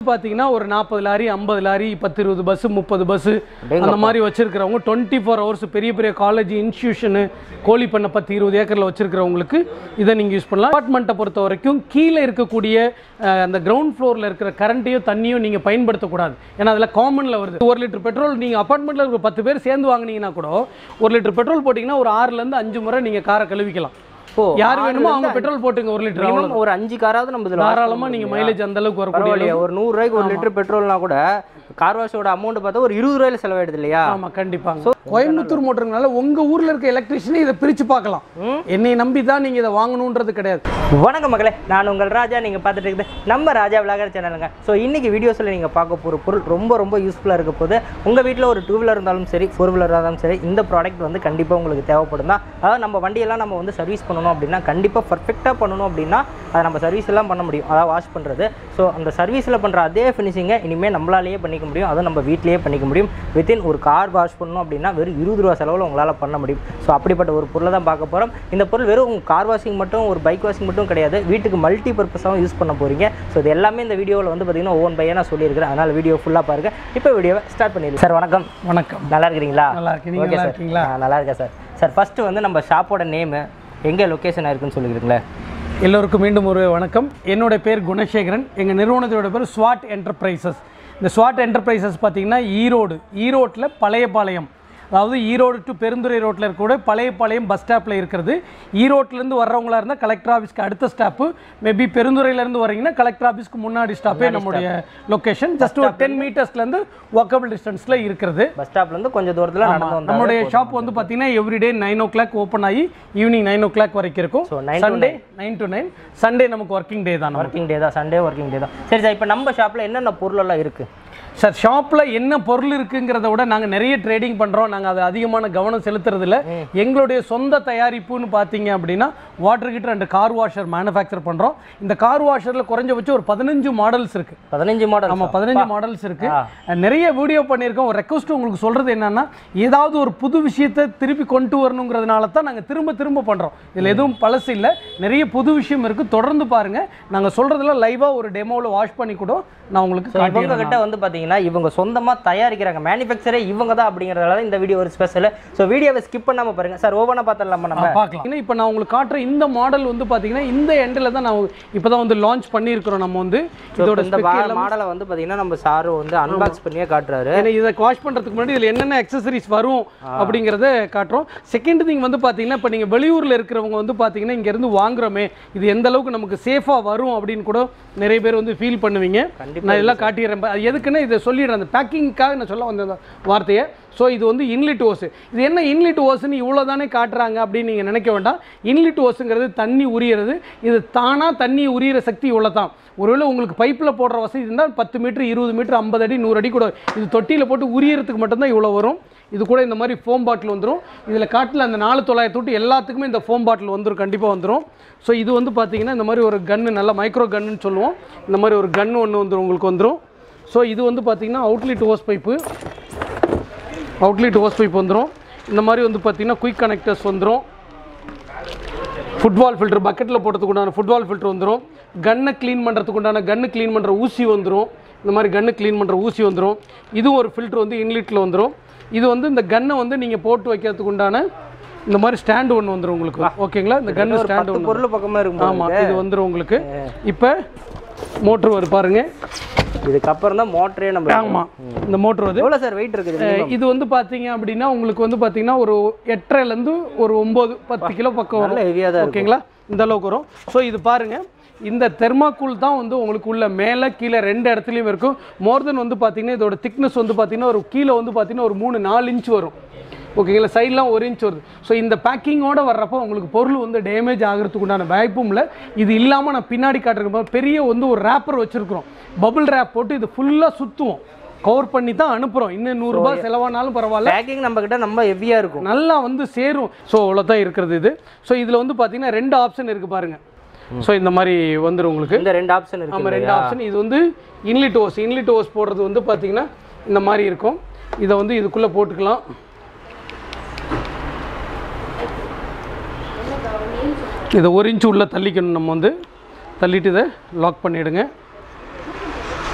பார்த்தீங்கன்னா ஒரு நாற்பது லாரி ஐம்பது லாரி பத்து இருபது பஸ்ஸு முப்பது பஸ்ஸு அந்த மாதிரி வச்சிருக்கிறவங்க டுவெண்ட்டி ஃபோர் ஹவர்ஸ் பெரிய பெரிய காலேஜ் இன்ஸ்டியூஷனு கோழி பண்ணை பத்து இருபது ஏக்கரில் வச்சிருக்கிறவங்களுக்கு இதை நீங்கள் யூஸ் பண்ணலாம் அப்பார்ட்மெண்ட்டை பொறுத்த வரைக்கும் கீழே இருக்கக்கூடிய அஹ், அந்த கிரவுண்ட் ஃப்ளோரில் இருக்கிற கரண்ட்டையும் தண்ணியும் நீங்கள் பயன்படுத்தக்கூடாது ஏன்னா அதில் காமனில் வருது ஒரு லிட்டர் பெட்ரோல் நீங்கள் அப்பார்ட்மெண்ட்டில் இருக்கிற பத்து பேர் சேர்ந்து வாங்குனீங்கன்னா கூட ஒரு லிட்டர் பெட்ரோல் போட்டிங்கன்னா ஒரு ஆறுலேருந்து அஞ்சு முறை நீங்கள் காரை கழுவிக்கலாம் ஓ யார் வேணுமோ அவங்க பெட்ரோல் போட்டுங்க ஒரு லிட்டர் மினிமம் ஒரு அஞ்சு காராவது நம்ம இதுல தாராளமாக நீங்கள் மைலேஜ் அந்த அளவுக்கு வரக்கூடிய பரவாயில்லையா ஒரு நூறு ரூபாய்க்கு ஒரு லிட்டர் பெட்ரோல்னா கூட கார் வாஷோட அமௌண்ட் பார்த்தா ஒரு இருபது ரூபாயில செலவாயிடுது இல்லையா ஆமா கண்டிப்பாங்க கோயம்புத்தூர் மோட்டருங்கனால உங்க ஊர்ல இருக்க எலக்ட்ரிஷியனை இதை பிரிச்சு பார்க்கலாம் என்னை நம்பி தான் நீங்க இதை வாங்கணுன்றது கிடையாது வணக்கம் மக்களே நான் உங்கள் ராஜா நீங்கள் பார்த்துட்டு இருக்குது நம்ம ராஜா விலாகர் சேனலுங்க ஸோ இன்னைக்கு வீடியோஸில் நீங்கள் பார்க்க போகிற பொருள் ரொம்ப ரொம்ப யூஸ்ஃபுல்லாக இருக்க போது உங்கள் வீட்டில் ஒரு டூ வீலர் இருந்தாலும் சரி ஃபோர் வீலர் இருந்தாலும் சரி இந்த ப்ராடக்ட் வந்து கண்டிப்பாக உங்களுக்கு தேவைப்படும் தான் அதாவது நம்ம வண்டியெல்லாம் நம்ம வந்து சர்வீஸ் பண்ணணும் அப்படின்னா கண்டிப்பாக பர்ஃபெக்டாக பண்ணணும் அப்படின்னா அதை நம்ம சர்வீஸ் எல்லாம் பண்ண முடியும் அதாவது வாஷ் பண்ணுறது ஸோ அந்த சர்வீஸில் பண்ணுற அதே ஃபினிஷிங்கை இனிமேல் நம்மளாலேயே பண்ணிக்க முடியும் அதுவும் நம்ம வீட்டிலேயே பண்ணிக்க முடியும் வித்தின் ஒரு கார் வாஷ் பண்ணணும் அப்படின்னா வெறும் இருபது ரூபா செலவில் உங்களால் பண்ண முடியும் ஸோ அப்படிப்பட்ட ஒரு பொருளை தான் பார்க்க போகிறோம் இந்த பொருள் வெறும் கார் வாஷிங் மட்டும் ஒரு பைக் வாஷிங் மட்டும் கிடையாது வீட்டுக்கு மல்டி பர்பஸாகவும் யூஸ் பண்ண போகிறீங்க ஸோ இது எல்லாமே இந்த வீடியோவில் வந்து பார்த்தீங்கன்னா ஓன் பையன் நான் சொல்லியிருக்கிறேன் அதனால் வீடியோ ஃபுல்லாக பாருங்க இப்போ வீடியோவை ஸ்டார்ட் பண்ணிடுங்க சார் வணக்கம் வணக்கம் நல்லா இருக்கிறீங்களா நல்லா இருக்கேன். நீங்க ஓகே நல்லா சார் இருக்கீங்களா? ஆ, நல்லா இருக்கேன் சார் சார் ஃபஸ்ட்டு வந்து நம்ம ஷாப்போட நேமு எங்கே லொக்கேஷன் இருக்குன்னு சொல்லிக்கிறீங்களே எல்லோருக்கும் மீண்டும் ஒரு வணக்கம் என்னோட பேர் குணசேகரன் எங்கள் நிறுவனத்தோட பேர் ஸ்வாட் என்டர்பிரைசஸ் இந்த ஸ்வாட் என்டர்பிரைசஸ் பார்த்தீங்கன்னா ஈரோடு ஈரோட்டில் பழையபாளையம் அதாவது ஈரோடு டு பெருந்துறை ரோட்டில் இருக்கக்கூடிய பழையபாளையம் பஸ் ஸ்டாப்பில் இருக்கிறது ஈரோட்லேருந்து வர்றவங்களா இருந்தால் கலெக்டர் ஆஃபீஸ்க்கு அடுத்த ஸ்டாப்பு மேபி பெருந்துறையிலேருந்து வரீங்கன்னா கலெக்டர் ஆஃபீஸ்க்கு முன்னாடி ஸ்டாப்பே நம்முடைய லொக்கேஷன் ஜஸ்ட் ஒரு டென் மீட்டர்ஸ்லேருந்து வாக்கபிள் டிஸ்டன்ஸில் இருக்கிறது பஸ் ஸ்டாப்லேருந்து கொஞ்சம் தூரத்தில் நடந்து வந்தால் நம்மளுடைய ஷாப் வந்து பார்த்தீங்கன்னா everyday nine o'clock open ஆகி ஈவினிங் நைன் ஓ கிளாக் வரைக்கும் இருக்கும் So, 9 to Sunday nine to nine Sunday நமக்கு ஒர்க்கிங் டே தான் நமக்கு. ஒர்க்கிங் டே தான் சண்டே ஒர்க்கிங் டே தான் சரி சார் இப்போ நம்ம ஷாப்பில் என்னென்ன பொருளெல்லாம் இருக்குது சார் ஷாப்பில் என்ன பொருள் இருக்குங்கிறத விட நாங்கள் நிறைய ட்ரேடிங் பண்ணுறோம் நாங்கள் அது அதிகமான கவனம் செலுத்துறதில்ல எங்களுடைய சொந்த தயாரிப்புன்னு பார்த்தீங்க அப்படின்னா water heater and car washer manufacture பண்ணுறோம் இந்த கார் வாஷரில் குறைஞ்சபட்சம் ஒரு பதினஞ்சு மாடல்ஸ் இருக்குது பதினஞ்சு மாடல் ஆமாம் பதினஞ்சு மாடல்ஸ் இருக்கு நிறைய வீடியோ பண்ணியிருக்கோம் ஒரு ரெக்வஸ்ட் உங்களுக்கு சொல்றது என்னன்னா ஏதாவது ஒரு புது விஷயத்தை திருப்பி கொண்டு வரணுங்கிறதுனால தான் நாங்கள் திரும்ப திரும்ப பண்ணுறோம் இதில் எதுவும் பழசு இல்லை நிறைய புது விஷயம் இருக்கு தொடர்ந்து பாருங்க நாங்கள் சொல்றதெல்லாம் லைவாக ஒரு டெமோவில் வாஷ் பண்ணி கூட நான் உங்களுக்கு ஸோ இவங்க காட்டிடுறேன் கிட்ட வந்து பார்த்தீங்கன்னா இவங்க சொந்தமாக தயாரிக்கிறாங்க மேனுஃபேக்சரே இவங்க தான் அப்படிங்கிறதால இந்த வீடியோ ஒரு ஸ்பெஷல் ஸோ வீடியோவை ஸ்கிப் பண்ணாமல் பாருங்க சார் ஓவனா பார்த்துடலாமா நம்ம பார்க்கலாம் இப்போ நான் உங்களுக்கு காட்டுற இந்த மாடல் வந்து பார்த்தீங்கன்னா இந்த எண்டில் தான் நான் இப்போ தான் வந்து லான்ச் பண்ணியிருக்கிறோம் நம்ம வந்து இதோட இந்த மாடலை வந்து பார்த்தீங்கன்னா நம்ம சாரு வந்து அன்பாக்ஸ் பண்ணியே காட்டுறாரு ஏன்னா இதை வாஷ் பண்ணுறதுக்கு முன்னாடி இதில் என்னென்ன அக்சசரிஸ் வரும் அப்படிங்கிறத காட்டுறோம் செகண்ட் திங் வந்து பார்த்தீங்கன்னா இப்போ நீங்கள் வெளியூரில் இருக்கிறவங்க வந்து பார்த்தீங்கன்னா இங்கேருந்து வாங்குறோமே இது எந்த அளவுக்கு நமக்கு சேஃபாக வரும் அப்படின்னு கூட நிறைய பேர் வந்து ஃபீல் பண்ணுவீங்க நான் இதெல்லாம் காட்டிடுறேன் ப- அது எதுக்குன்னா இதை சொல்லிடுறேன் அந்த பேக்கிங்க்காக நான் சொல்ல வந்த அந்த வார்த்தையை ஸோ இது வந்து இன்லிட் ஓஸ் இது என்ன இன்லிட் ஓஸ்ன்னு இவ்வளோ தானே காட்டுறாங்க அப்படின்னு நீங்கள் நினைக்க வேண்டாம் இன்லிட் ஓஸுங்கிறது தண்ணி உரியறது இது தானாக தண்ணி உரியிற சக்தி இவ்வளோ தான் ஒருவேளை உங்களுக்கு பைப்பில் போடுற வசதி இருந்தால் பத்து மீட்டர் இருபது மீட்டர் ஐம்பது அடி நூறு அடி கூட இது தொட்டியில் போட்டு உரியறதுக்கு மட்டும்தான் இவ்வளோ வரும் இது கூட இந்த மாதிரி ஃபோம் பாட்டில் வந்துடும் இதில் காட்டில் அந்த நாலு தொள்ளாயிரத்து தொட்டு எல்லாத்துக்குமே இந்த ஃபோம் பாட்டில் வந்துடும் கண்டிப்பாக வந்துடும் ஸோ இது வந்து பார்த்தீங்கன்னா இந்த மாதிரி ஒரு கன்று நல்ல மைக்ரோ கன்னுன்னு சொல்லுவோம் இந்த மாதிரி ஒரு கன்று ஒன்று வந்துடும் உங்களுக்கு வந்துடும் ஸோ இது வந்து பார்த்தீங்கன்னா outlet hose pipe outlet hose pipe வந்துடும் இந்த மாதிரி வந்து பார்த்தீங்கன்னா குயிக் கனெக்டர்ஸ் வந்துடும் ஃபுட்பால் ஃபில்டர் பக்கெட்டில் போடுறதுக்கு உண்டான ஃபுட்பால் ஃபில்டர் வந்துடும் கன்னை க்ளீன் பண்ணுறதுக்கு உண்டான கன்று க்ளீன் பண்ணுற ஊசி வந்துடும் இந்த மாதிரி கன்று க்ளீன் பண்ணுற ஊசி வந்துடும் இதுவும் ஒரு ஃபில்டர் வந்து இன்லிட்டில் வந்துடும் இது வந்து இந்த கன்னை வந்து நீங்கள் போட்டு வைக்கிறதுக்கு உண்டான இந்த மாதிரி ஸ்டாண்டு ஒன்று வந்துடும் உங்களுக்கு ஓகேங்களா இந்த கன்று ஒரு ஸ்டாண்டு பத்து ஒன்று பொருள் பக்கமாக இருக்கும் ஆமாம் இது வந்துடும் உங்களுக்கு இப்போ மோட்ரு வரும் பாருங்க இதுக்கப்புறம் தான் மோட்டரே நம்ம ஆமாம் இந்த மோட்ரு வந்து எவ்வளோ சார் வெயிட் இருக்குது அஹ் இது வந்து பார்த்தீங்க அப்படின்னா உங்களுக்கு வந்து பார்த்தீங்கன்னா ஒரு எட்டரைலேருந்து ஒரு ஒம்பது பத்து கிலோ பக்கம் நல்ல வரும் ஹெவியாக தான் இருக்கும் ஓகேங்களா இந்த அளவுக்கு வரும் ஸோ இது பாருங்க இந்த தெர்மாக்கூல் தான் வந்து உங்களுக்கு உள்ள மேலே கீழே ரெண்டு இடத்துலையும் இருக்கும் மோர் தென் வந்து பார்த்தீங்கன்னா இதோட திக்னஸ் வந்து பார்த்தீங்கன்னா ஒரு கீழே வந்து பார்த்தீங்கன்னா ஒரு மூணு நாலு இன்ச் வரும் ஓகேங்களா சைட்லாம் ஒரு இன்ச் வருது ஸோ இந்த பேக்கிங்கோட வர்றப்போ உங்களுக்கு பொருள் வந்து டேமேஜ் ஆகிறதுக்கு உண்டான வாய்ப்பும் இல்லை இது இல்லாமல் நான் பின்னாடி காட்டுறப்ப பெரிய வந்து ஒரு ரேப்பர் வச்சுருக்குறோம் பபிள் ரேப் போட்டு இது ஃபுல்லாக சுற்றுவோம் கவர் பண்ணி தான் அனுப்புகிறோம் இன்னும் நூறுரூபா செலவானாலும் பரவாயில்ல பேக்கிங் நம்ம கிட்ட நம்ம ஹெவியாக இருக்கும் நல்லா வந்து சேரும் ஸோ அவ்வளோதான் இருக்கிறது இது ஸோ இதில் வந்து பார்த்தீங்கன்னா ரெண்டு ஆப்ஷன் இருக்குது பாருங்க ஸோ இந்த மாதிரி வந்துடும் உங்களுக்கு இந்த ரெண்டு ஆப்ஷன் இருக்கு ஆமாம் ரெண்டு ஆப்ஷன் இது வந்து இன்லிட் ஓஸ் இன்லிட் ஓஸ் போடுறது வந்து பார்த்தீங்கன்னா இந்த மாதிரி இருக்கும் இதை வந்து இதுக்குள்ளே போட்டுக்கலாம் இதை ஒரு இன்ச்சு உள்ளே தள்ளிக்கணும் நம்ம வந்து தள்ளிட்டு இதை லாக் பண்ணிவிடுங்க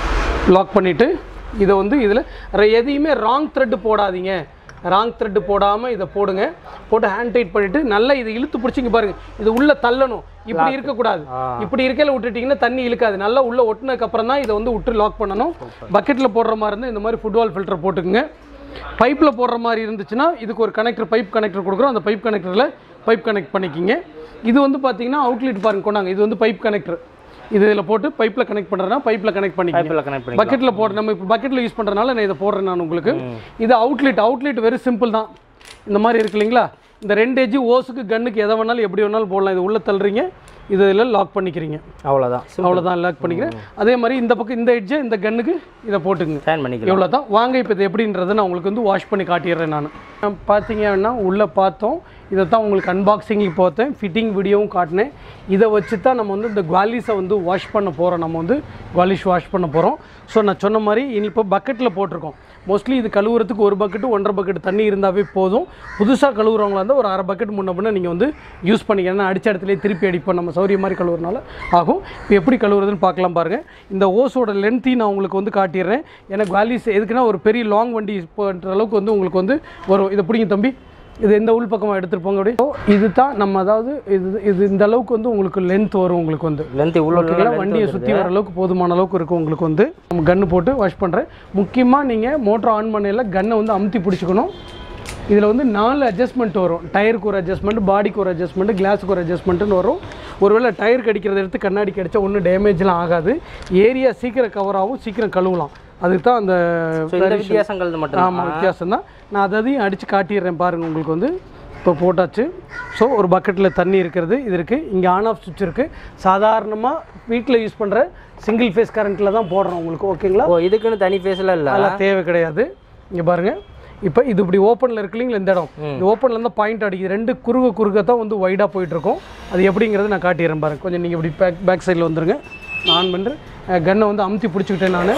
லாக் பண்ணிவிட்டு இதை வந்து இதில் எதையுமே ராங் த்ரெட் போடாதீங்க ராங் த்ரெட் போடாமல் இதை போடுங்க போட்டு ஹேண்ட் டைட் பண்ணிவிட்டு நல்லா இதை இழுத்து பிடிச்சிங்க பாருங்க இது உள்ளே தள்ளணும் இப்படி இருக்கக்கூடாது இப்படி இருக்கையில் விட்டுட்டிங்கன்னா தண்ணி இழுக்காது நல்லா உள்ளே ஒட்டினதுக்கு அப்புறம் தான் இதை வந்து விட்டு லாக் பண்ணணும் பக்கெட்டில் போடுற மாதிரி இருந்தால் இந்த மாதிரி ஃபுட்பால் ஃபில்டர் போட்டுக்குங்க பைப்பில் போடுற மாதிரி இருந்துச்சுன்னா இதுக்கு ஒரு கனெக்டர் பைப் கனெக்டர் கொடுக்குறோம் அந்த பைப் கனெக்டரில் பைப் கனெக்ட் பண்ணிக்கிங்க இது வந்து பார்த்தீங்கன்னா அவுட்லெட் பாருங்க கொண்டாங்க இது வந்து பைப் கனெக்டர் இது இதில் போட்டு பைப்பில் கனெக்ட் பண்ணுறேன்னா பைப்பில் கனெக்ட் பண்ணிக்கிங்க பைப்பில் கனெக்ட் பண்ணி பக்கெட்டில் போடுற நம்ம இப்போ பக்கெட்டில் யூஸ் பண்ணுறதுனால நான் இதை போடுறேன் நான் உங்களுக்கு இது அவுட்லெட் அவுட்லெட் வெரி சிம்பிள் தான் இந்த மாதிரி இருக்கு இல்லைங்களா இந்த ரெண்டு எஜ்ஜு ஓஸுக்கு கன்னுக்கு எதை வேணாலும் எப்படி வேணாலும் போடலாம் இது உள்ளே தள்ளுறீங்க இது இதில் லாக் பண்ணிக்கிறீங்க அவ்வளோதான் அவ்வளோதான் லாக் பண்ணிக்கிறேன் அதே மாதிரி இந்த பக்கம் இந்த எட்ஜை இந்த கன்னுக்கு இதை போட்டுக்குங்க ஃபேன் பண்ணிக்கலாம் இவ்வளோ தான் வாங்க இப்போ இது எப்படின்றத நான் உங்களுக்கு வந்து வாஷ் பண்ணி காட்டிடுறேன் நான் பார்த்தீங்கன்னா உள்ளே பார்த்தோம் இதை தான் உங்களுக்கு அன்பாக்சிங்கில் பார்த்தேன் ஃபிட்டிங் வீடியோவும் காட்டினேன் இதை வச்சு தான் நம்ம வந்து இந்த குவாலிஸை வந்து வாஷ் பண்ண போகிறோம் நம்ம வந்து குவாலிஷ் வாஷ் பண்ண போகிறோம் ஸோ நான் சொன்ன மாதிரி இனி இப்போ பக்கெட்டில் போட்டிருக்கோம் மோஸ்ட்லி இது கழுவுறதுக்கு ஒரு பக்கெட்டு ஒன்றரை பக்கெட் தண்ணி இருந்தாவே போதும் புதுசாக கழுவுறவங்களா இருந்தால் ஒரு அரை பக்கெட் முன்ன பின்ன நீங்கள் வந்து யூஸ் பண்ணிக்க ஏன்னா அடிச்ச இடத்துலேயே திருப்பி அடிப்போம் நம்ம சௌரியம் மாதிரி கழுவுறதுனால ஆகும் இப்போ எப்படி கழுவுறதுன்னு பார்க்கலாம் பாருங்கள் இந்த ஓஸோட லென்த்தையும் நான் உங்களுக்கு வந்து காட்டிடுறேன் ஏன்னா குவாலிஸ் எதுக்குன்னா ஒரு பெரிய லாங் வண்டி போன்ற அளவுக்கு வந்து உங்களுக்கு வந்து வரும் இதை பிடிங்க தம்பி இது எந்த உள் பக்கமாக எடுத்துகிட்டு போங்க அப்படி ஸோ இது தான் நம்ம அதாவது இது இது இந்த அளவுக்கு வந்து உங்களுக்கு லென்த் வரும் உங்களுக்கு வந்து லென்த் இவ்வளோ ஓகேங்களா வண்டியை சுற்றி வர அளவுக்கு போதுமான அளவுக்கு இருக்கும் உங்களுக்கு வந்து நம்ம கன்று போட்டு வாஷ் பண்ணுறேன் முக்கியமாக நீங்கள் மோட்டர் ஆன் பண்ணையில் கன்னை வந்து அமுத்தி பிடிச்சிக்கணும் இதில் வந்து நாலு அட்ஜஸ்ட்மெண்ட் வரும் டயருக்கு ஒரு அட்ஜஸ்ட்மெண்ட் பாடிக்கு ஒரு அட்ஜஸ்ட்மெண்ட் கிளாஸுக்கு ஒரு அட்ஜஸ்ட்மெண்ட்னு வரும் ஒருவேளை டயர் கடிக்கிறத எடுத்து கண்ணாடி கடிச்சா ஒன்றும் டேமேஜ்லாம் ஆகாது ஏரியா சீக்கிரம் கவர் ஆகும் சீக்கிரம் கழுவலாம் அதுக்கு தான் அந்த ஸோ இந்த வித்தியாசங்கள் மட்டும் ஆமாம் வித்தியாசம் தான் நான் அதையும் அடித்து காட்டிடுறேன் பாருங்கள் உங்களுக்கு வந்து இப்போ போட்டாச்சு ஸோ ஒரு பக்கெட்டில் தண்ணி இருக்கிறது இது இருக்குது இங்கே ஆன் ஆஃப் சுவிட்ச் இருக்குது சாதாரணமாக வீட்டில் யூஸ் பண்ணுற சிங்கிள் ஃபேஸ் கரண்ட்டில் தான் போடுறோம் உங்களுக்கு ஓகேங்களா ஓ இதுக்குன்னு தனி ஃபேஸில் இல்லை அதெல்லாம் தேவை கிடையாது இங்கே பாருங்கள் இப்போ இது இப்படி ஓப்பனில் இருக்கு இல்லைங்களா இந்த இடம் இந்த ஓப்பனில் இருந்தால் பாயிண்ட் அடிக்குது ரெண்டு குறுக குறுக தான் வந்து வைடாக போயிட்டுருக்கும் அது எப்படிங்கிறது நான் காட்டிடுறேன் பாருங்க கொஞ்சம் நீங்கள் இப்படி பேக் பேக் சைடில் வந்துருங்க நான் ஆன் பண்ணுறேன் கன்னை வந்து அமுத்தி பிடிச்சிக்கிட்டேன் நான்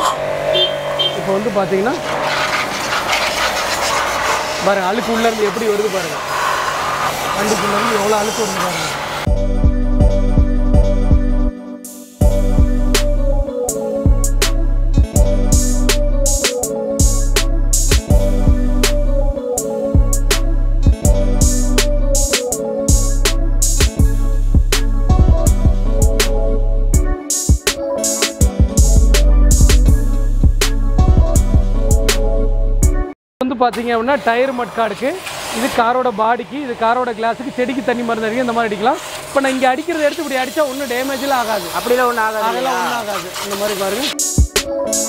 இப்போ வந்து பார்த்தீங்கன்னா பாருங்க அழுக்கு உள்ளேருந்து எப்படி வருது பாருங்க வண்டிக்குள்ளேருந்து எவ்வளோ அழுக்கு வருது பாருங்க வந்து பார்த்தீங்க அப்படின்னா டயர் மட்காடுக்கு இது காரோட பாடிக்கு இது காரோட கிளாஸுக்கு செடிக்கு தண்ணி மருந்து அடிக்க இந்த மாதிரி அடிக்கலாம் இப்போ நான் இங்கே அடிக்கிறத எடுத்து இப்படி அடித்தா ஒன்றும் டேமேஜ்லாம் ஆகாது அப்படிலாம் ஒன்றும் ஆகாது அதெல்லாம் ஒன்றும் ஆகாது இந்த மாதிரி பாருங்க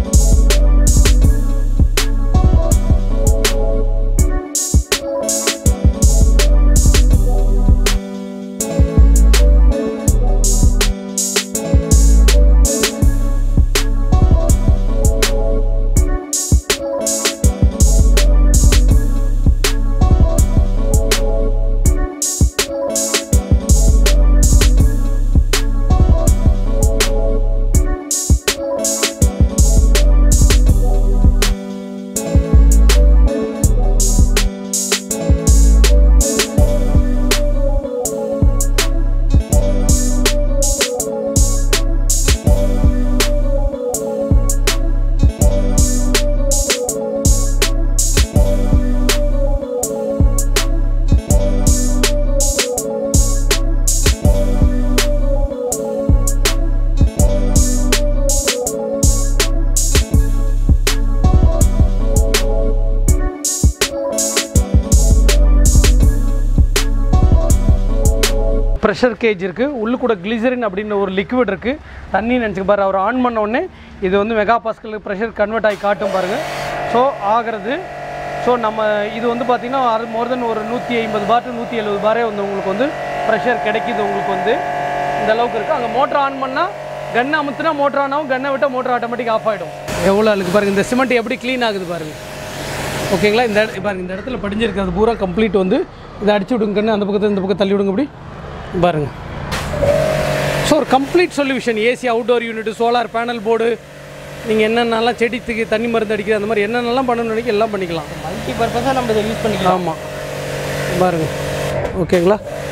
ப்ரெஷர் கேஜ் இருக்குது உள்ளு கூட கிளிசரின் அப்படின்ற ஒரு லிக்விட் இருக்குது தண்ணி நினச்சிக்க பாரு அவர் ஆன் பண்ண உடனே இது வந்து மெகா பாஸ்கல் ப்ரெஷர் கன்வெர்ட் ஆகி காட்டும் பாருங்கள் ஸோ ஆகிறது ஸோ நம்ம இது வந்து பார்த்திங்கன்னா அது மோர் தென் ஒரு நூற்றி ஐம்பது பார் டு நூற்றி எழுபது பாரே வந்து உங்களுக்கு வந்து ப்ரெஷர் கிடைக்கிது உங்களுக்கு வந்து இந்த அளவுக்கு இருக்குது அங்கே மோட்டர் ஆன் பண்ணால் கன் அமுத்துனா மோட்டர் ஆன் ஆகும் கன்னை விட்டால் மோட்டர் ஆட்டோமேட்டிக் ஆஃப் ஆகிடும் எவ்வளோ அழுக்கு பாருங்கள் இந்த சிமெண்ட் எப்படி க்ளீன் ஆகுது பாருங்கள் ஓகேங்களா இந்த இட- பாருங்க இந்த இடத்துல படிஞ்சிருக்கிறது பூரா கம்ப்ளீட் வந்து இதை அடிச்சு விடுங்க கண்ணு அந்த பக்கத்தை இந்த பக்கம் தள்ளி விடுங்க இப்படி பாருங்க ஸோ ஒரு complete solution AC outdoor unit solar panel board நீங்கள் என்னென்னலாம் செடித்துக்கு தண்ணி மருந்து அடிக்கிற அந்த மாதிரி என்னென்னலாம் பண்ணணும்னு நினைக்க எல்லாம் பண்ணிக்கலாம் மல்டி பர்பஸாக நம்ம இதை யூஸ் பண்ணிக்கலாம் ஆமாம் பாருங்க ஓகேங்களா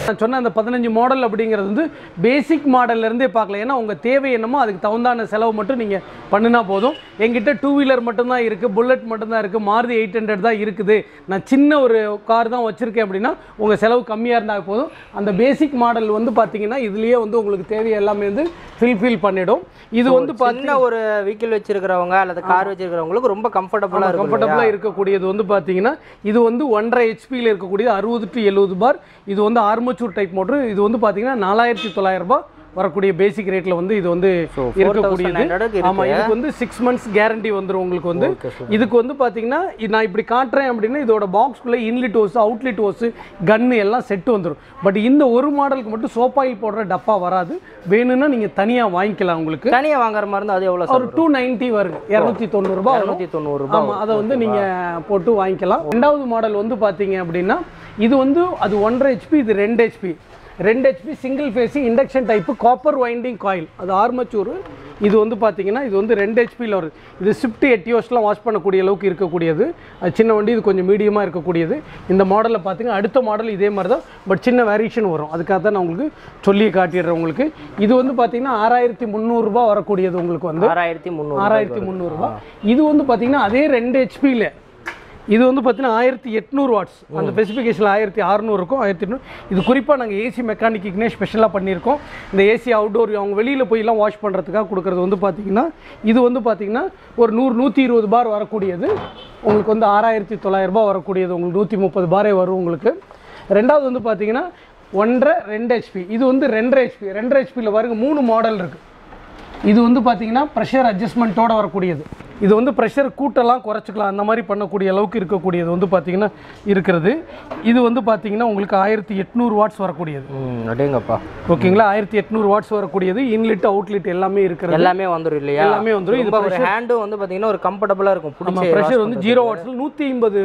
நான் சொன்ன அந்த பதினஞ்சு மாடல் அப்படிங்கிறது வந்து பேசிக் மாடல்ல இருந்தே பார்க்கலாம் ஏன்னா உங்க தேவை என்னமோ அதுக்கு தகுந்தான செலவு மட்டும் நீங்க பண்ணினா போதும் என்கிட்ட டூ வீலர் மட்டும்தான் இருக்கு புல்லட் மட்டும்தான் இருக்கு மாருதி எயிட் ஹண்ட்ரட் தான் இருக்குது நான் சின்ன ஒரு கார் தான் வச்சிருக்கேன் அப்படின்னா உங்க செலவு கம்மியா இருந்தால் போதும் அந்த பேசிக் மாடல் வந்து பாத்தீங்கன்னா இதுலயே வந்து உங்களுக்கு தேவை எல்லாமே வந்து ஃபில்ஃபில் பண்ணிடும் இது வந்து சின்ன ஒரு வெஹிக்கிள் வச்சிருக்கிறவங்க அல்லது கார் வச்சிருக்கிறவங்களுக்கு ரொம்ப கம்ஃபர்டபுளா இருக்கும் கம்ஃபர்டபுளாக இருக்கக்கூடியது வந்து பார்த்தீங்கன்னா இது வந்து ஒன்றரை ஹெச்பியில் இருக்கக்கூடியது அறுபது டு எழுபது பார் இது வந்து ஆர்மச்சூர் டைப் மோட்ரு இது வந்து பார்த்தீங்கன்னா நாலாயிரத்தி தொள்ளாயிரம் ரூபாய் வரக்கூடிய பேசிக் ரேட்ல வந்து இது வந்து So, இருக்கக்கூடியது 4900 க்கு ஆமா இதுக்கு வந்து சிக்ஸ் மந்த்ஸ் கேரண்டி வந்துரும் உங்களுக்கு வந்து Okay, super. இதுக்கு வந்து பாத்தீங்கன்னா இது நான் இப்படி காட்டுறேன் அப்படின்னா இதோட பாக்ஸ்குள்ள inlet hose outlet hose gun எல்லாம் செட் வந்துரும் பட் இந்த ஒரு மாடலுக்கு மட்டும் சோப்பாயில் போடுற டப்பா வராது வேணும்னா நீங்க தனியா வாங்கிக்கலாம் உங்களுக்கு தனியா வாங்குற மாதிரி இருந்தா அது எவ்வளவு ஒரு டூ நைன்ட்டி வருங்க இரநூத்தி தொண்ணூறு ரூபாய் வரும் இரநூத்தி தொண்ணூறு ரூபாய் ஆமா அதை வந்து நீங்க போட்டு வாங்கிக்கலாம் ரெண்டாவது மாடல் வந்து பாத்தீங்க அப்படின்னா இது வந்து அது ஒன்றரை ஹெச்பி இது ரெண்டு ஹெச்பி ரெண்டு HP single phase induction type copper winding coil அது ஆர்மச்சூர் இது வந்து பார்த்தீங்கன்னா இது வந்து ரெண்டு ஹெச்பியில் வருது இது ஸ்விஃப்ட் எட்டியோஸ்லாம் வாஷ் பண்ணக்கூடிய அளவுக்கு இருக்கக்கூடியது அது சின்ன வண்டி இது கொஞ்சம் மீடியமாக இருக்கக்கூடியது இந்த மாடலில் பார்த்தீங்கன்னா அடுத்த மாடல் இதே மாதிரி தான் பட் சின்ன வேரியேஷன் வரும் அதுக்காக தான் நான் உங்களுக்கு சொல்லி காட்டிடுறேன் உங்களுக்கு இது வந்து பார்த்தீங்கன்னா ஆறாயிரத்தி முந்நூறுரூபா வரக்கூடியது உங்களுக்கு வந்து ஆறாயிரத்தி முந்நூறு ஆறாயிரத்தி முந்நூறுரூபா இது வந்து பார்த்தீங்கன்னா அதே ரெண்டு ஹெச்பியில் இது வந்து பார்த்தீங்கன்னா ஆயிரத்தி எட்நூறு வாட்ஸ் அந்த ஸ்பெசிஃபிகேஷனில் ஆயிரத்தி அறநூறு இருக்கும் ஆயிரத்தி எட்நூறு இது குறிப்பாக நாங்கள் ஏசி மெக்கானிக்குனே ஸ்பெஷலாக பண்ணியிருக்கோம் இந்த ஏசி அவுட்டோர் அவங்க வெளியில் போய்லாம் வாஷ் பண்ணுறதுக்காக கொடுக்குறது வந்து பார்த்தீங்கன்னா இது வந்து பார்த்தீங்கன்னா ஒரு நூறு நூற்றி இருபது பார் வரக்கூடியது உங்களுக்கு வந்து ஆறாயிரத்தி தொள்ளாயிரரூபா வரக்கூடியது உங்களுக்கு நூற்றி முப்பது பாரே வரும் உங்களுக்கு ரெண்டாவது வந்து பார்த்தீங்கன்னா ஒன்றரை ரெண்டு ஹெச்பி இது வந்து ரெண்டரை ஹெச்பி ரெண்டரை ஹெச்பியில் பாருங்க மூணு மாடல் இருக்குது இது வந்து பார்த்தீங்கன்னா ப்ரெஷர் அட்ஜஸ்ட்மெண்ட்டோட வரக்கூடியது இது வந்து ப்ரெஷர் கூட்டலாம் குறைச்சிக்கலாம் அந்த மாதிரி பண்ணக்கூடிய அளவுக்கு இருக்கக்கூடியது வந்து பார்த்தீங்கன்னா இருக்கிறது இது வந்து பார்த்தீங்கன்னா உங்களுக்கு ஆயிரத்தி எட்நூறு வாட்ஸ் வரக்கூடியது ம் அடேங்கப்பா ஓகேங்களா ஆயிரத்தி எட்நூறு வாட்ஸ் வரக்கூடியது இன்லிட் அவுட்லெட் எல்லாமே இருக்கிறது எல்லாமே வந்துரும் இல்லையா எல்லாமே வந்துரும். இது ரொம்ப ஒரு ஹேண்டும் வந்து பாத்தீங்கன்னா ஒரு கம்ஃபர்டபுளா இருக்கும் நம்ம பிடிச்ச ப்ரெஷர் வந்து ஜீரோ வாட்ஸில் நூற்றி ஐம்பது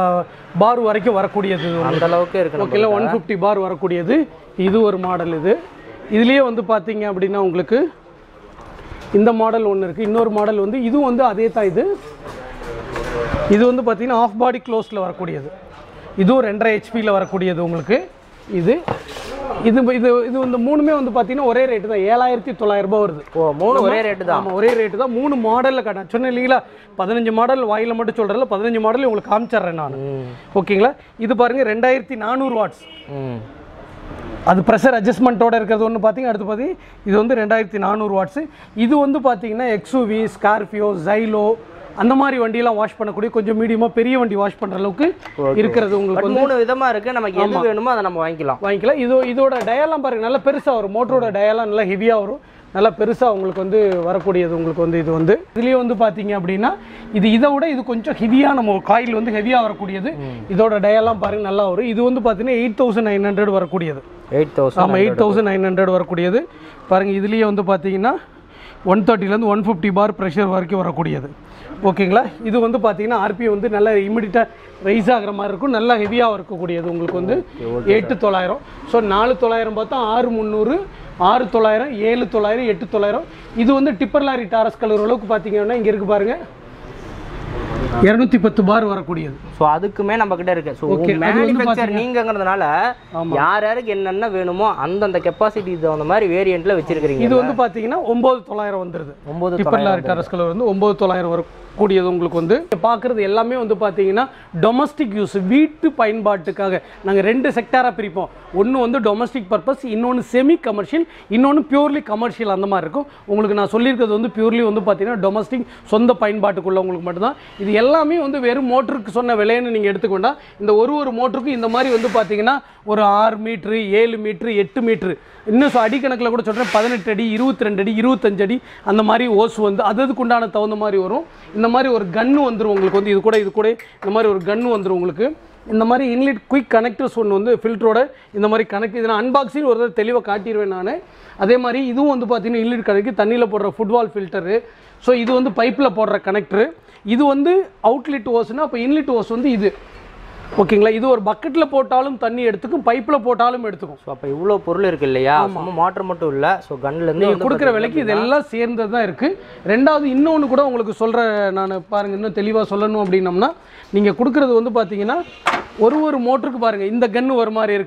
பார் வரைக்கும் வரக்கூடியது இது வந்து. அந்த அளவுக்கு இருக்கு நம்ம ஓகேங்களா ஒன் ஃபிஃப்டி பார் வரக்கூடியது இது ஒரு மாடல் இது இதுலேயே வந்து பார்த்தீங்க அப்படின்னா உங்களுக்கு இந்த மாடல் ஒன்று இருக்குது இன்னொரு மாடல் வந்து இதுவும் வந்து அதே தான் இது இது வந்து பார்த்தீங்கன்னா ஆஃப் பாடி க்ளோஸில் வரக்கூடியது இதுவும் ரெண்டரை ஹெச்பியில் வரக்கூடியது உங்களுக்கு இது இது இது இது இந்த மூணுமே வந்து பார்த்தீங்கன்னா ஒரே ரேட்டு தான் ஏழாயிரத்தி தொள்ளாயிரம் ரூபாய் வருது ஓ மூணு ஒரே ரேட்டு தான் ஆமாம் ஒரே ரேட்டு தான் மூணு மாடலில் காட்டேன் சொன்னேன் இல்லைங்களா பதினஞ்சு மாடல் வாயில் மட்டும் சொல்கிறதில்ல பதினஞ்சு மாடல் உங்களுக்கு காமிச்சிடுறேன் நான் ம் ஓகேங்களா இது பாருங்க ரெண்டாயிரத்தி நானூறு வாட்ஸ் ம் அது ப்ரெஷர் அட்ஜஸ்ட்மெண்ட்டோட இருக்கிறது ஒன்று பார்த்தீங்க அடுத்து பார்த்தீங்க இது வந்து ரெண்டாயிரத்தி நானூறு வாட்ஸு இது வந்து பார்த்தீங்கன்னா எக்ஸுவி ஸ்கார்பியோ ஜைலோ அந்த மாதிரி வண்டியெல்லாம் வாஷ் பண்ணக்கூடிய கொஞ்சம் மீடியமாக பெரிய வண்டி வாஷ் பண்ணுற அளவுக்கு இருக்கிறது உங்களுக்கு பட் மூணு விதமா இருக்கு நமக்கு எது வேணுமோ அதை நம்ம வாங்கிக்கலாம் வாங்கிக்கலாம் இது இதோட டயலாம் பாருங்க நல்லா பெருசாக வரும் மோட்டரோட டயலாம் நல்லா ஹெவியாக வரும் நல்லா பெருசாக உங்களுக்கு வந்து வரக்கூடியது உங்களுக்கு வந்து இது வந்து இதுலேயே வந்து பார்த்தீங்க அப்படின்னா இது இதை விட இது கொஞ்சம் ஹெவியாக நம்ம காயில் வந்து ஹெவியாக வரக்கூடியது இதோட டயலாம் பாருங்க நல்லா வரும் இது வந்து பார்த்தீங்கன்னா எயிட் தௌசண்ட் நைன் ஹண்ட்ரட் வரக்கூடியது எயிட் தௌசண்ட் ஆமாம் எயிட் தௌசண்ட் நைன் ஹண்ட்ரட் வரக்கூடியது பாருங்கள் இதுலேயே வந்து பார்த்தீங்கன்னா ஒன் தேர்ட்டிலேருந்து ஒன் ஃபிஃப்டி பார் ப்ரெஷர் வரைக்கும் வரக்கூடியது ஓகேங்களா இது வந்து பார்த்தீங்கன்னா ஆர்பிஎம் வந்து நல்லா இமிடியட்டாக ரைஸ் ஆகிற மாதிரி இருக்கும் நல்லா ஹெவியாக இருக்கக்கூடியது உங்களுக்கு வந்து எட்டு தொள்ளாயிரம் ஸோ நாலு தொள்ளாயிரம் பார்த்தா ஆறு முந்நூறு ஆறு தொள்ளாயிரம் ஏழு தொள்ளாயிரம் எட்டு தொள்ளாயிரம் இது வந்து டிப்பர் லாரி டாரஸ் கலர் அளவுக்கு பார்த்தீங்கன்னா இங்கே இருக்கு பாருங்க இரநூத்தி பத்து பார் வரக்கூடியது ஸோ அதுக்குமே நம்ம கிட்ட இருக்கு ஸோ Okay, அது வந்து மேனுஃபேக்சர் நீங்கிறதுனால யார் யாருக்கு என்னென்ன வேணுமோ அந்தந்த கெப்பாசிட்டி தகுந்த மாதிரி வேரியண்ட்ல வச்சிருக்கிறீங்க இது வந்து பார்த்தீங்கன்னா ஒம்பது தொள்ளாயிரம் வந்துடுது ஒன்பது டிப்பர் லாரி டெரஸ் கலர் வந்து ஒம்பது தொள்ளாயிரம் வரக்கூடியது உங்களுக்கு வந்து பார்க்குறது எல்லாமே வந்து பார்த்தீங்கன்னா டொமஸ்டிக் யூஸ் வீட்டு பயன்பாட்டுக்காக நாங்கள் ரெண்டு செக்டாராக பிரிப்போம் ஒன்று வந்து டொமஸ்டிக் பர்பஸ் இன்னொன்று செமி கமர்ஷியல் இன்னொன்று பியூர்லி கமர்ஷியல் அந்த மாதிரி இருக்கும் உங்களுக்கு நான் சொல்லியிருக்கிறது வந்து பியூர்லி வந்து பார்த்தீங்கன்னா டொமஸ்டிக் சொந்த பயன்பாட்டுக்குள்ளவங்களுக்கு மட்டும்தான் இது எல்லாமே வந்து வெறும் மோட்டருக்கு சொன்ன விலைன்னு நீங்கள் எடுத்துக்கொண்டா இந்த ஒரு ஒரு மோட்டருக்கும் இந்த மாதிரி வந்து பார்த்தீங்கன்னா ஒரு ஆறு மீட்ரு ஏழு மீட்ரு எட்டு மீட்ரு இன்னும் சொ- அடிக்கணக்கில் கூட சொல்கிறேன் பதினெட்டு அடி இருபத்தி ரெண்டு அடி இருபத்தஞ்சு அடி அந்த மாதிரி ஓஸ் வந்து அது அதுக்கு உண்டான தகுந்த மாதிரி வரும் இந்த மாதிரி ஒரு கன்று வந்துடும் உங்களுக்கு வந்து இது கூட இது கூட இந்த மாதிரி ஒரு கன்று வந்துடும் உங்களுக்கு இந்த மாதிரி இன்லெட் குயிக் கனெக்டர்ஸ் ஒன்று வந்து ஃபில்டரோட இந்த மாதிரி கனெக்ட் இதை அன்பாக்சிங் ஒரு தடவை தெளிவாக காட்டிடுவேன் நான் அதே மாதிரி இதுவும் வந்து பார்த்தீங்கன்னா இன்லெட் கனெக்ட் தண்ணியில் போடுற ஃபுட்பால் ஃபில்டரு ஸோ இது வந்து பைப்பில் போடுற கனெக்டரு இது வந்து அவுட்லெட் ஓஸ்னா அப்போ இன்லெட் ஓஸ் வந்து இது ஓகேங்களா இது ஒரு பக்கெட்டில் போட்டாலும் தண்ணி எடுத்துக்கும் பைப்பில் போட்டாலும் எடுத்துக்கும் ஸோ அப்போ இவ்வளோ பொருள் இருக்கு இல்லையா சும்மா மோட்டர் மட்டும் இல்லை ஸோ கன்லேருந்து நீங்கள் கொடுக்குற விலைக்கு இதெல்லாம் சேர்ந்தது தான் இருக்குது ரெண்டாவது இன்னொன்று கூட உங்களுக்கு சொல்கிற நான் பாருங்கள் இன்னும் தெளிவாக சொல்லணும் அப்படின்னம்னா நீங்கள் கொடுக்குறது வந்து பார்த்தீங்கன்னா ஒரு ஒரு மோட்டருக்கு பாருங்கள் இந்த கன்று ஒரு மாதிரி இருக்குது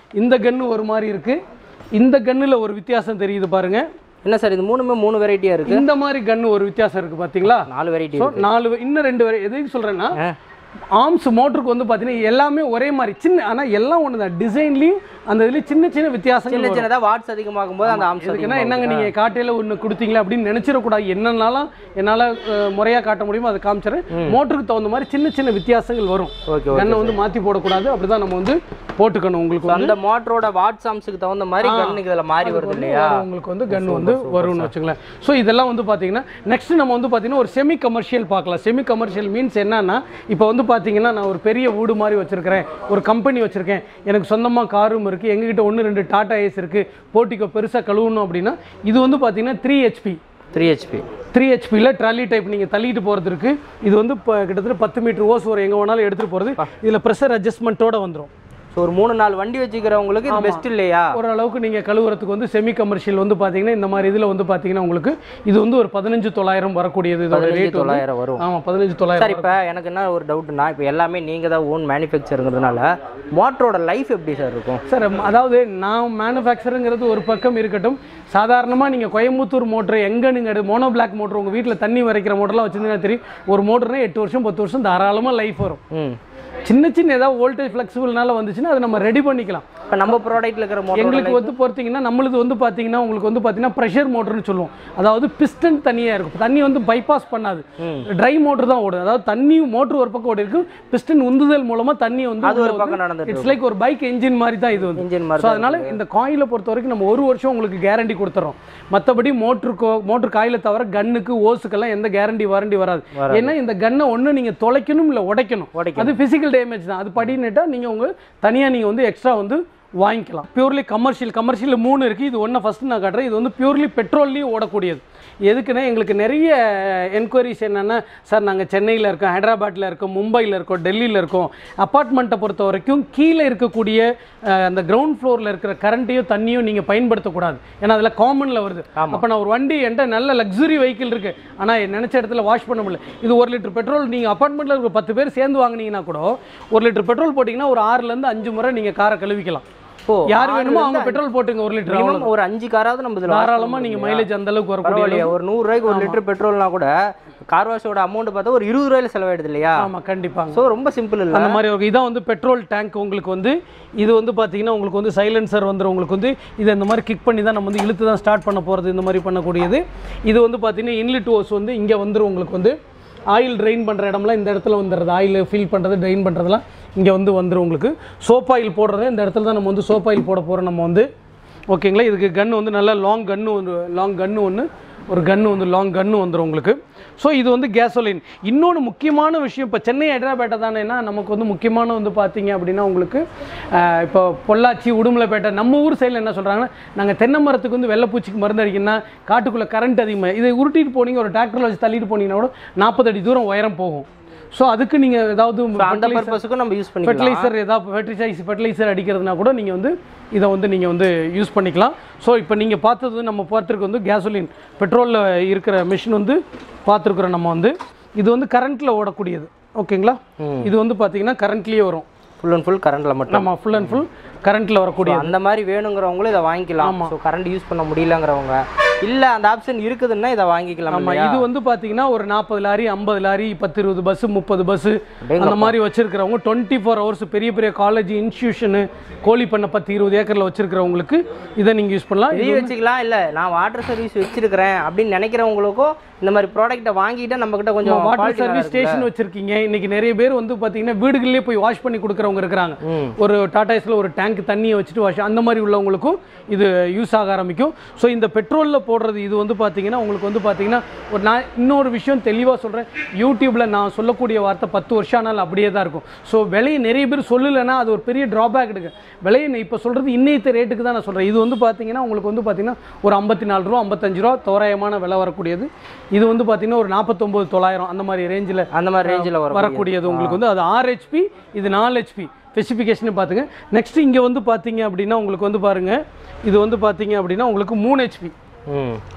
இந்த கன்று ஒரு மாதிரி இருக்குது இந்த கன்னில் ஒரு வித்தியாசம் தெரியுது பாருங்க என்ன சார் இது மூணுமே மூணு வெரைட்டியா இருக்கு இந்த மாதிரி கன்று ஒரு வித்தியாசம் இருக்குது பார்த்தீங்களா நாலு வெரைட்டி ஸோ நாலு இன்னும் ரெண்டு வரை எதுக்கு சொல்கிறேன்னா ஆ. ஆர்ம்ஸ் மோட்டருக்கு வந்து பார்த்தீங்கன்னா எல்லாமே ஒரே மாதிரி சின்ன ஆனால் எல்லாம் ஒன்று தான் டிசைன்லையும் அந்த இதுலேயும் சின்ன சின்ன வித்தியாசங்கள் சின்ன வரும். சின்னதா வாட்ஸ் அதிகமாகும் போது அந்த அம்சம் இதுக்குன்னா என்னங்க நீங்கள் காட்டையில் ஒன்று கொடுத்தீங்களா அப்படின்னு நினச்சிடக்கூடாது என்னன்னாலும் என்னால் முறையாக காட்ட முடியுமோ அதை காமிச்சிடுறேன் மோட்டருக்கு தகுந்த மாதிரி சின்ன சின்ன வித்தியாசங்கள் வரும் ஓகே கண்ணை வந்து மாற்றி போடக்கூடாது அப்படி தான் நம்ம வந்து போட்டுக்கணும் உங்களுக்கு வந்து அந்த மோட்டரோட வாட்ஸ் அம்ஸுக்கு தகுந்த மாதிரி கண்ணுக்கு இதுல மாறி வருது இல்லையா உங்களுக்கு வந்து கன் வந்து வரும்னு வச்சுங்களேன் ஸோ இதெல்லாம் வந்து பார்த்தீங்கன்னா நெக்ஸ்ட் நம்ம வந்து பார்த்தீங்கன்னா ஒரு செமி கமர்ஷியல் பார்க்கலாம் செமி கமர்ஷியல் மீன்ஸ் என்னன்னா இப்போ வந்து பார்த்தீங்கன்னா நான் ஒரு பெரிய வீடு மாதிரி வச்சிருக்கிறேன் ஒரு கம்பெனி வச்சிருக்கேன் எனக்கு சொந்தமாக காரும் இருக்குது எங்ககிட்ட ஒன்று ரெண்டு டாடா ஏஸ் இருக்குது போட்டிக்கோ பெருசாக கழுவணும் அப்படின்னா இது வந்து பார்த்தீங்கன்னா three HP three HP three ஹெச்பியில் ட்ராலி டைப் நீங்கள் தள்ளிட்டு போகிறது இருக்கு இது வந்து இப்போ கிட்டத்தட்ட பத்து மீட்டர் ஓஸ் ஒரு எங்கே வேணாலும் எடுத்துகிட்டு போகிறது இதில் ப்ரெஷர் அட்ஜஸ்ட்மெண்ட்டோட வந்துடும் ஸோ ஒரு மூணு நாலு வண்டி வச்சுக்கிறவங்களுக்கு இது பெஸ்ட் இல்லையா ஓரளவுக்கு நீங்கள் கழுவுறதுக்கு வந்து செமி கமர்ஷியல் வந்து பார்த்தீங்கன்னா இந்த மாதிரி இதில் வந்து பார்த்தீங்கன்னா உங்களுக்கு இது வந்து ஒரு பதினஞ்சு தொள்ளாயிரம் வரக்கூடியது இதோட பதினஞ்சு ரேட் வந்து தொள்ளாயிரம் வரும் ஆமாம் பதினஞ்சு சார் தொள்ளாயிரம் இப்போ எனக்கு என்ன ஒரு டவுட்னா இப்போ எல்லாமே நீங்கள் தான் ஓன் மேனுஃபேக்சருங்கிறதுனால மோட்டரோட லைஃப் எப்படி சார் இருக்கும் சார் அதாவது நான் மேனுஃபேக்சருங்கிறது ஒரு பக்கம் இருக்கட்டும் சாதாரணமாக நீங்கள் கோயம்புத்தூர் மோட்ரு எங்கே நீங்கள் மோனோ பிளாக் மோட்ரு உங்கள் வீட்டில் தண்ணி வரைக்கிற மோட்டர்லாம் வச்சிருந்தீங்கன்னா தெரியும் ஒரு மோட்டர்னா எட்டு வருஷம் பத்து வருஷம் தாராளமாக லைஃப் வரும் ம் சின்ன சின்ன ஏதாவது வோல்டேஜ் ஃப்ளெக்சிபிள்னால வந்துச்சுன்னா அதை நம்ம ரெடி பண்ணிக்கலாம் இப்போ நம்ம ப்ராடக்ட்டில் இருக்கிற மோட்டர் எங்களுக்கு வந்து பார்த்தீங்கன்னா நம்மளுது வந்து பார்த்தீங்கன்னா உங்களுக்கு வந்து பார்த்தீங்கன்னா ப்ரெஷர் மோட்டர்னு சொல்லுவோம் அதாவது பிஸ்டன் தனியாக இருக்கும் தண்ணி வந்து பைபாஸ் பண்ணாது ட்ரை மோட்டர் தான் ஓடும் அதாவது தண்ணி மோட்டர் ஒரு பக்கம் ஓடி இருக்கும் பிஸ்டன் உந்துதல் மூலமாக தண்ணி வந்து அது ஒரு பக்கம் நடந்துட்டு இட்ஸ் லைக் ஒரு பைக் என்ஜின் மாதிரி தான் இது வந்து இன்ஜின் மாதிரி ஸோ அதனால இந்த காயிலை பொறுத்த வரைக்கும் நம்ம ஒரு வருஷம் உங்களுக்கு கேரண்டி கொடுத்துறோம் மற்றபடி மோட்டருக்கோ மோட்டர் காயிலை தவிர கன்னுக்கு ஓஸுக்கெல்லாம் எந்த கேரண்டி வாரண்டி வராது ஏன்னா இந்த கன்னை ஒன்று நீங்கள் தொலைக்கணும் இல்லை உடைக்கணும் உடைக்கணும். அது ஃபிசிக்கல் டேமேஜ் தான் அது படினேட்டா நீங்கள் உங்கள் தனியாக நீங்கள் வந்து எக்ஸ்ட்ரா வந்து வாங்கிக்கலாம் பியூர்லி கமர்ஷியல் கமர்ஷியல் மூணு இருக்குது இது ஒன்று ஃபஸ்ட்டு நான் காட்டுறேன் இது வந்து பியூர்லி பெட்ரோல்லையும் ஓடக்கூடியது எதுக்குன்னா எங்களுக்கு நிறைய என்கொயரிஸ் என்னென்னா சார் நாங்கள் சென்னையில் இருக்கோம் ஹைதராபாத்தில் இருக்கோம் மும்பையில் இருக்கோம் டெல்லியில் இருக்கோம் அப்பார்ட்மெண்ட்டை பொறுத்த வரைக்கும் கீழே இருக்கக்கூடிய அஹ், அந்த கிரவுண்ட் ஃப்ளோரில் இருக்கிற கரண்ட்டையும் தண்ணியும் நீங்கள் பயன்படுத்தக்கூடாது ஏன்னா அதில் காமனில் வருது அப்போ நான் ஒரு வண்டி என்கிட்ட நல்ல லக்ஸுரி வெஹிக்கிள் இருக்குது ஆனால் நினச்ச இடத்துல வாஷ் பண்ண முடியல இது ஒரு லிட்டர் பெட்ரோல் நீங்கள் அப்பார்ட்மெண்ட்டில் இருக்க பத்து பேர் சேர்ந்து வாங்குனீங்கன்னா கூட ஒரு லிட்டர் பெட்ரோல் போட்டிங்கன்னா ஒரு ஆறுலேருந்து அஞ்சு முறை நீங்கள் காரை கழுவிக்கலாம் ஓ யார் வேணுமோ அவங்க பெட்ரோல் போட்டுங்க ஒரு லிட்டர் மினிமம் ஒரு அஞ்சு காராவது நம்ம இதில் தாராளமாக நீங்கள் மைலேஜ் அந்த அளவுக்கு வரக்கூடிய பரவாயில்லையா ஒரு நூறு ரூபாய்க்கு ஒரு லிட்டர் பெட்ரோல்னா கூட கார் வாஷோட அமௌண்ட் பார்த்தா ஒரு இருபது ரூபாயில செலவாயிடுது இல்லையா ஆமாம் கண்டிப்பாங்க ஸோ ரொம்ப சிம்பிள் இல்லை அந்த மாதிரி ஒரு இதான் வந்து பெட்ரோல் டேங்க் உங்களுக்கு வந்து இது வந்து பார்த்தீங்கன்னா உங்களுக்கு வந்து சைலன்சர் வந்துடும் உங்களுக்கு வந்து இதை இந்த மாதிரி கிக் பண்ணி தான் நம்ம வந்து இழுத்து தான் ஸ்டார்ட் பண்ண போகிறது இந்த மாதிரி பண்ணக்கூடியது இது வந்து பார்த்தீங்கன்னா இன்லிட் ஓஸ் வந்து இங்கே வந்துடும் உங்களுக்கு வந்து ஆயில் ட்ரெயின் பண்ணுற இடம்லாம் இந்த இடத்துல வந்துடுறது ஆயில் ஃபில் பண்ணுறது ட்ரெயின் பண்ணுறதுலாம் இங்கே வந்து வந்துடும் உங்களுக்கு சோப் ஆயில் போடுறது இந்த இடத்துல தான் நம்ம வந்து சோப் ஆயில் போட போகிறோம் நம்ம வந்து ஓகேங்களா இதுக்கு கன்று வந்து நல்லா லாங் கன்று வந்து லாங் கன்று ஒன்று ஒரு கன்று வந்து லாங் கன்று வந்துடும் உங்களுக்கு ஸோ இது வந்து கேசோலின் இன்னொன்று முக்கியமான விஷயம் இப்போ சென்னை ஹைதராபாட்டை தானேன்னா நமக்கு வந்து முக்கியமான வந்து பார்த்தீங்க அப்படின்னா உங்களுக்கு ஆஹ், இப்போ பொள்ளாச்சி உடுமலைப்பேட்டை நம்ம ஊர் சைடில் என்ன சொல்கிறாங்கன்னா நாங்கள் தென்னை மரத்துக்கு வந்து வெள்ளைப்பூச்சிக்கு மருந்து அடிக்கணும்னா காட்டுக்குள்ளே கரண்ட் அதிகமாக இதை உருட்டிட்டு போனீங்க ஒரு டிராக்டரில் வச்சு தள்ளிட்டு போனீங்கன்னா கூட நாற்பது அடி தூரம் உயரம் போகும் ஸோ அதுக்கு நீங்கள் ஏதாவது அந்த பர்பஸுக்கும் நம்ம யூஸ் பண்ணிக்கலாம் ஃபெர்டிலைசர் ஏதாவது ஃபெர்டிலைஸ் ஃபெர்டிலைசர் அடிக்கிறதுனா கூட நீங்கள் வந்து இதை வந்து நீங்கள் வந்து யூஸ் பண்ணிக்கலாம் ஸோ இப்போ நீங்கள் பார்த்தது நம்ம பார்த்துருக்கு வந்து கேசோலின் பெட்ரோலில் இருக்கிற மிஷின் வந்து பார்த்துருக்குறோம் நம்ம வந்து இது வந்து கரண்ட்டில் ஓடக்கூடியது ஓகேங்களா இது வந்து பார்த்தீங்கன்னா கரண்ட்லேயே வரும் ஃபுல் அண்ட் ஃபுல் கரண்ட்ல மட்டும் நம்ம ஃபுல் அண்ட் ஃபுல் கரண்ட்டில் வரக்கூடிய அந்த மாதிரி வேணுங்கிறவங்களும் இதை வாங்கிக்கலாம் ஸோ கரண்ட் யூஸ் பண்ண முடியலங்கிறவங்க இல்ல அந்த ஆப்ஷன் இருக்குதுன்னா இதை வாங்கிக்கலாம் ஆமாம் இல்லையா? இது வந்து பார்த்தீங்கன்னா ஒரு நாற்பது லாரி ஐம்பது லாரி பத்து இருபது பஸ்ஸு முப்பது பஸ்ஸு அந்த மாதிரி வச்சிருக்கிறவங்க டுவெண்ட்டி ஃபோர் ஹவர்ஸ் பெரிய பெரிய காலேஜ் இன்ஸ்டியூஷனு கோழி பண்ண பத்து இருபது ஏக்கரில் வச்சிருக்கிறவங்களுக்கு இதை நீங்கள் யூஸ் பண்ணலாம் இது இதையும் வச்சுக்கலாம் இல்ல நான் வாட்டர் சர்வீஸ் வச்சிருக்கிறேன் அப்படின்னு நினைக்கிறவங்களுக்கும் இந்த மாதிரி ப்ராடக்ட்டை வாங்கிட்டா நம்ம கிட்ட கொஞ்சம் வாட்டர் quality சர்வீஸ் நல்லா இருக்குல்ல? ஸ்டேஷன் வச்சிருக்கீங்க இன்னைக்கு நிறைய பேர் வந்து பார்த்தீங்கன்னா வீடுகளிலே போய் வாஷ் பண்ணி கொடுக்குறவங்க இருக்கிறாங்க ம். ஒரு டாடாஸ்ல ஒரு டேங்க் தண்ணியை வச்சுட்டு வாஷ் அந்த மாதிரி உள்ளவங்களுக்கும் இது யூஸ் ஆக ஆரம்பிக்கும் ஸோ இந்த பெட்ரோலில் போடுறது இது வந்து பார்த்தீங்கன்னா உங்களுக்கு வந்து பார்த்தீங்கன்னா ஒரு நான் இன்னொரு விஷயம் தெளிவாக சொல்கிறேன் யூடியூப்பில் நான் சொல்லக்கூடிய வார்த்தை பத்து வருஷம் ஆனாலும் அப்படியே தான் இருக்கும் ஸோ விலையை நிறைய பேர் சொல்லலைன்னா அது ஒரு பெரிய ட்ராபேக் இருக்கு விலையை நான் இப்போ சொல்கிறது இன்னைத்த ரேட்டுக்கு தான் நான் சொல்கிறேன் இது வந்து பார்த்தீங்கன்னா உங்களுக்கு வந்து பார்த்தீங்கன்னா ஒரு ஐம்பத்தி நாலு ரூபா ஐம்பத்தஞ்சு ரூபா தோராயமான விலை வரக்கூடியது இது வந்து பார்த்தீங்கன்னா ஒரு நாற்பத்தொம்பது தொள்ளாயிரம் அந்த மாதிரி ரேஞ்சில் அந்த மாதிரி ரேஞ்சில் வரும் வரக்கூடியது உங்களுக்கு வந்து அது ஆறு ஹெச்பி இது நாலு ஹெச்பி ஸ்பெசிஃபிகேஷன் பார்த்துங்க நெக்ஸ்ட் இங்கே வந்து பார்த்தீங்க அப்படின்னா உங்களுக்கு வந்து பாருங்க இது வந்து பார்த்தீங்க அப்படின்னா உங்களுக்கு மூணு ஹெச்பி ம்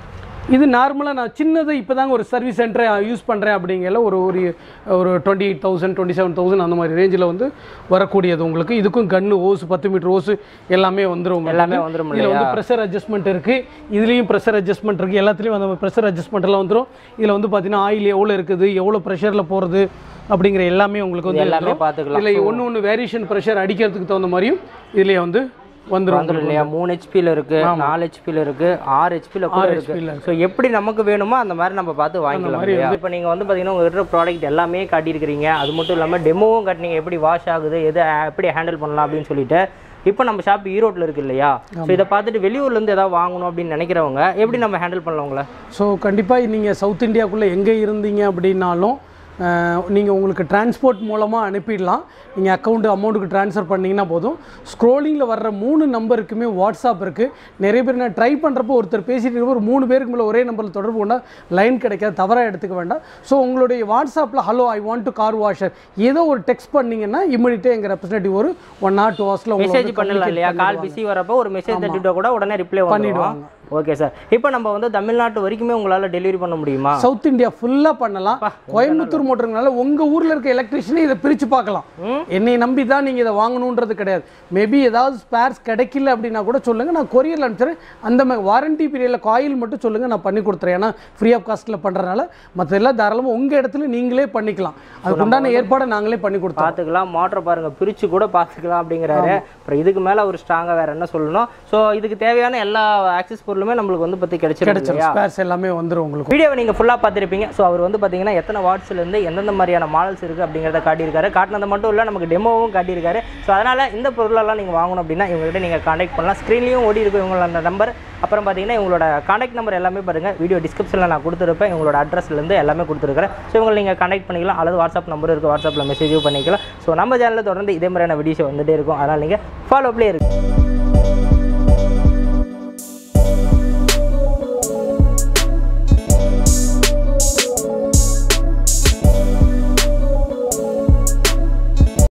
இது நார்மலாக நான் சின்னதை இப்போ தாங்க ஒரு சர்வீஸ் சென்டரை யூஸ் பண்ணுறேன் அப்படிங்கல ஒரு ஒரு ஒரு twenty eight thousand twenty seven thousand அந்த மாதிரி ரேஞ்சில் வந்து வரக்கூடியது உங்களுக்கு இதுக்கும் கன்று ஓஸ் பத்து மீட்டர் ஓஸ் எல்லாமே வந்துடும் உங்களுக்கு எல்லாமே வந்துரும் இதில் வந்து ப்ரெஷர் அட்ஜஸ்ட்மெண்ட் இருக்குது இதுலேயும் ப்ரெஷர் அட்ஜஸ்ட்மெண்ட் இருக்குது எல்லாத்துலேயும் அந்த ப்ரெஷர் அட்ஜஸ்ட்மெண்ட் எல்லாம் வந்துடும் இதில் வந்து பார்த்தீங்கன்னா ஆயில் எவ்வளோ இருக்குது எவ்வளோ ப்ரெஷரில் போகிறது அப்படிங்கிற எல்லாமே உங்களுக்கு வந்து எல்லாமே பார்த்துக்கலாம் இதில் ஒன்று ஒன்று வேரியேஷன் ப்ரெஷர் அடிக்கிறதுக்கு தகுந்த மாதிரியும் இதுலேயே வந்து வந்துடும் வந்துடும் இல்லையா மூணு ஹெச்பியில் இருக்கு நாலு ஹெச்பியில் இருக்கு ஆறு ஹெச்பியில் கூட இருக்கு ஸோ எப்படி நமக்கு வேணுமோ அந்த மாதிரி நம்ம பார்த்து வாங்கிக்கலாம் இல்லையா இப்போ நீங்கள் வந்து பார்த்தீங்கன்னா உங்கள் இருக்கிற ப்ராடக்ட் எல்லாமே காட்டியிருக்கிறீங்க அது மட்டும் இல்லாமல் டெமோவும் காட்டினீங்க எப்படி வாஷ் ஆகுது எது எப்படி ஹேண்டில் பண்ணலாம் அப்படின்னு சொல்லிட்டு இப்போ நம்ம ஷாப் ஈரோட்டில் இருக்கு இல்லையா ஸோ இதை பார்த்துட்டு வெளியூர்லேருந்து ஏதாவது வாங்கணும் அப்படின்னு நினைக்கிறவங்க எப்படி நம்ம ஹேண்டில் பண்ணலாம் உங்களை ஸோ கண்டிப்பாக நீங்கள் சவுத் இந்தியாக்குள்ளே எங்கே இருந்தீங்க அப்படின்னாலும் நீங்கள் உங்களுக்கு டிரான்ஸ்போர்ட் மூலமாக அனுப்பிடலாம் நீங்கள் அக்கௌண்ட் அமௌண்ட்டுக்கு ட்ரான்ஸ்ஃபர் பண்ணிங்கன்னா போதும் ஸ்க்ரோலிங்கில் வர்ற மூணு நம்பருக்குமே வாட்ஸ்அப் இருக்குது நிறைய பேர் நான் ட்ரை பண்ணுறப்போ ஒருத்தர் பேசிட்டு இருக்கப்போ ஒரு மூணு பேருக்கு மேலே ஒரே நம்பரில் தொடர்பு கொண்டா லைன் கிடைக்காது தவறாக எடுத்துக்க வேண்டாம் ஸோ உங்களுடைய வாட்ஸ்அப்பில் hello I want to car washer ஏதோ ஒரு டெக்ஸ்ட் பண்ணீங்கன்னா இம்மிடியட்டாக எங்கள் ரெப்ரஸன்டேட்டிவ் ஒரு ஒன் ஆர் டூ ஹவர்ஸில் மெசேஜ் பண்ணலாம் இல்லையா கால் பிஸி வரப்போ ஒரு மெசேஜ் தட்டிவிட்டா கூட உடனே ரிப்ளை பண்ணிடுவாங்க ஓகே சார் இப்போ நம்ம வந்து தமிழ்நாட்டு வரைக்குமே உங்களால் டெலிவரி பண்ண முடியுமா சவுத் இந்தியா ஃபுல்லாக பண்ணலாம் கோயம்புத்தூர் மோட்டருங்கனால உங்கள் ஊரில் இருக்க எலக்ட்ரிஷியனை இதை பிரித்து பார்க்கலாம் என்னை நம்பி தான் நீங்கள் இதை வாங்கணுன்றது கிடையாது மேபி ஏதாவது ஸ்பேர்ஸ் கிடைக்கல அப்படின்னா கூட சொல்லுங்கள் நான் கொரியரில் அனுப்பிச்சிடுறேன் அந்த மாதிரி வாரண்டி பீரியடில் காயில் மட்டும் சொல்லுங்கள் நான் பண்ணி கொடுத்துறேன் ஏன்னா ஃப்ரீ ஆஃப் காஸ்ட்டில் பண்ணுறதுனால மற்ற எல்லாம் தாராளமாக உங்கள் இடத்துல நீங்களே பண்ணிக்கலாம் அதுக்கு உண்டான ஏற்பாடை நாங்களே பண்ணி கொடுத்தோம் பார்த்துக்கலாம் மோட்டர் பாருங்க பிரிச்சு கூட பார்த்துக்கலாம் அப்படிங்கிறாரு அப்புறம் இதுக்கு மேலே ஒரு ஸ்ட்ராங்காக வேற என்ன சொல்லணும் ஸோ இதுக்கு தேவையான எல்லா ஆக்சஸ் பொருளுமே நம்மளுக்கு வந்து பற்றி கிடைச்சிடும் கிடைச்சிடும் ஸ்பேர்ஸ் எல்லாமே வந்துடும் உங்களுக்கு வீடியோவை நீங்கள் ஃபுல்லாக பார்த்துருப்பீங்க ஸோ அவர் வந்து பார்த்தீங்கன்னா எத்தனை வாட்ஸ்லேருந்து எந்தெந்த மாதிரியான மாடல்ஸ் இருக்குது அப்படிங்கிறத காட்டியிருக்காரு காட்டினது மட்டும் இல்லை நமக்கு டெமோவும் காட்டியிருக்காரு ஸோ அதனால் இந்த பொருளெல்லாம் நீங்கள் வாங்கணும் அப்படின்னா இவங்ககிட்ட நீங்கள் காண்டாக்ட் பண்ணலாம் ஸ்க்ரீன்லேயும் ஓடி இருக்கும் இவங்களோட நம்பர் அப்புறம் பார்த்தீங்கன்னா இவங்களோட காண்டாக்ட் நம்பர் எல்லாமே பாருங்கள் வீடியோ டிஸ்கிரிப்ஷனில் நான் கொடுத்துருப்பேன் இவங்களோட அட்ரஸ்லேருந்து எல்லாமே கொடுத்துருக்கிறேன் ஸோ இவங்களை நீங்கள் காண்டாக்ட் பண்ணிக்கலாம் அல்லது வாட்ஸ்அப் நம்பர் இருக்குது வாட்ஸ்அப்பில் மெசேஜும் பண்ணிக்கலாம் ஸோ நம்ம சேனலில் தொடர்ந்து இதே மாதிரியான வீடியோஸ் வந்துட்டே இருக்கும் அதனால் நீங்கள் ஃபாலோ ப்ளே இருக்கு